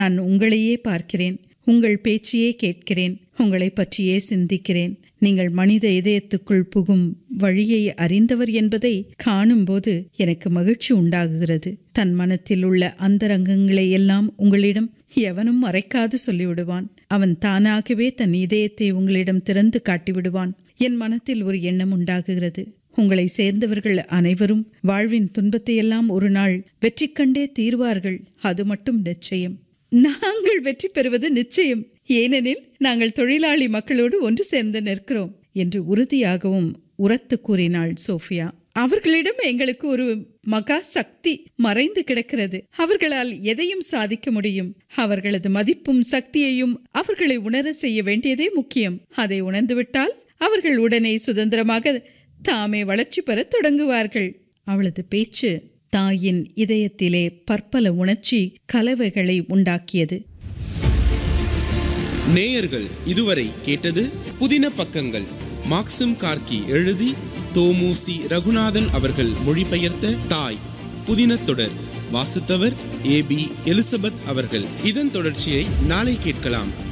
நான் உங்களையே பார்க்கிறேன் உங்கள் பேச்சையே கேட்கிறேன் உங்களை பற்றியே சிந்திக்கிறேன் நீங்கள் மனித இதயத்துக்குள் புகும் வழியை அறிந்தவர் என்பதை காணும்போது எனக்கு மகிழ்ச்சி உண்டாகுகிறது தன் மனத்தில் உள்ள அந்தரங்கங்களை எல்லாம் உங்களிடம் எவனும் மறைக்காது சொல்லிவிடுவான் அவன் தானாகவே தன் இதயத்தை உங்களிடம் திறந்து காட்டிவிடுவான் என் மனத்தில் ஒரு எண்ணம் உண்டாகுகிறது உங்களை சேர்ந்தவர்கள் அனைவரும் வாழ்வின் துன்பத்தையெல்லாம் ஒரு நாள் வெற்றி கண்டே தீர்வார்கள் அது மட்டும் நிச்சயம் நாங்கள் வெற்றி பெறுவது நிச்சயம் ஏனெனில் நாங்கள் தொழிலாளி மக்களோடு ஒன்று சேர்ந்து நிற்கிறோம் என்று உறுதியாகவும் உரத்து கூறினாள் சோஃபியா அவர்களிடம் எங்களுக்கு ஒரு மகா சக்தி மறைந்து கிடக்கிறது அவர்களால் எதையும் சாதிக்க முடியும் அவர்களது மதிப்பும் சக்தியையும் அவர்களை உணர செய்ய வேண்டியதே முக்கியம் அதை உணர்ந்துவிட்டால் அவர்கள் உடனே சுதந்திரமாக தாமே வளர்ச்சி பெறத் தொடங்குவார்கள் அவளது பேச்சு தாயின் இதயத்திலே பற்பல உணர்ச்சி கலவைகளை உண்டாக்கியது நேயர்கள் இதுவரை கேட்டது புதின பக்கங்கள் மாக்சிம் கார்கி எழுதி தோமுசி ரகுநாதன் அவர்கள் மொழிபெயர்த்த தாய் புதின தொடர் வாசித்தவர் ஏ பி எலிசபெத் அவர்கள் இதன் தொடர்ச்சியை நாளை கேட்கலாம்